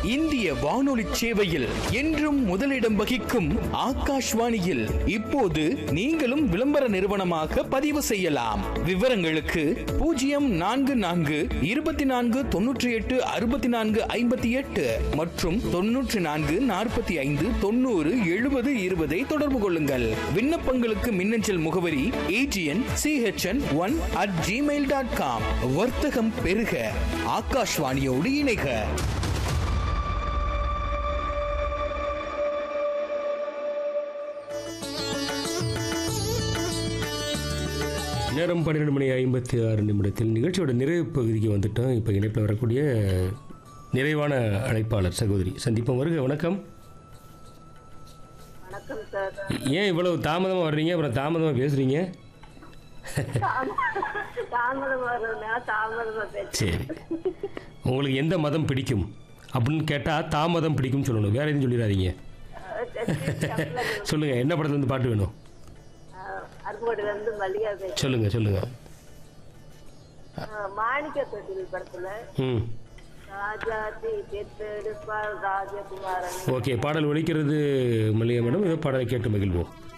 இந்திய வானொலி சேவையில் என்றும் முதலிடம் வகிக்கும் ஆகாஷ்வாணியில் இப்போது நீங்களும் விளம்பர நிறுவனமாக பதிவு செய்யலாம் விவரங்களுக்கு பூஜ்ஜியம் நான்கு நான்கு இருபத்தி நான்கு தொன்னூற்றி எட்டு அறுபத்தி நான்கு ஐம்பத்தி எட்டு மற்றும் தொன்னூற்றி நான்கு நாற்பத்தி ஐந்து தொண்ணூறு எழுபது இருபதை தொடர்பு கொள்ளுங்கள் விண்ணப்பங்களுக்கு மின்னஞ்சல் முகவரி AGN CHN one at Gmail dot com வர்த்தகம் பெருக ஆகாஷ்வாணியோடு இணைக நேரம் பன்னிரெண்டு மணி ஐம்பத்தி ஆறு நிமிடத்தில் நிகழ்ச்சியோட நிறைவு பகுதிக்கு வந்துட்டோம் இப்போ இணைப்பில் வரக்கூடிய நிறைவான அழைப்பாளர் சகோதரி சந்திப்போம் வருக வணக்கம் வணக்கம் சார் ஏன் இவ்வளவு தாமதமாக வர்றீங்க அப்புறம் தாமதமாக பேசுகிறீங்க தாமதம் வருதுன்னா தாமதமா பேச சரி உங்களுக்கு எந்த மதம் பிடிக்கும் அப்படின்னு கேட்டால் தாமதம் பிடிக்கும்னு சொல்லணும் வேற எதுவும் சொல்லிடாதீங்க சொல்லுங்கள் என்ன படத்துலேருந்து பாட்டு வேணும் அருகோடுல இருந்து மல்லிகா பேச சொல்லுங்கள் சொல்லுங்கள் மாணிக்க தொட்டில் படத்துல ம் ராஜாதி பெற்றெடுப்பாள் ராஜகுமாரன் ஓகே பாடல் ஒழிக்கிறது மல்லிகை மேடம் ஏதோ பாடலை கேட்டு மகிழ்வோம்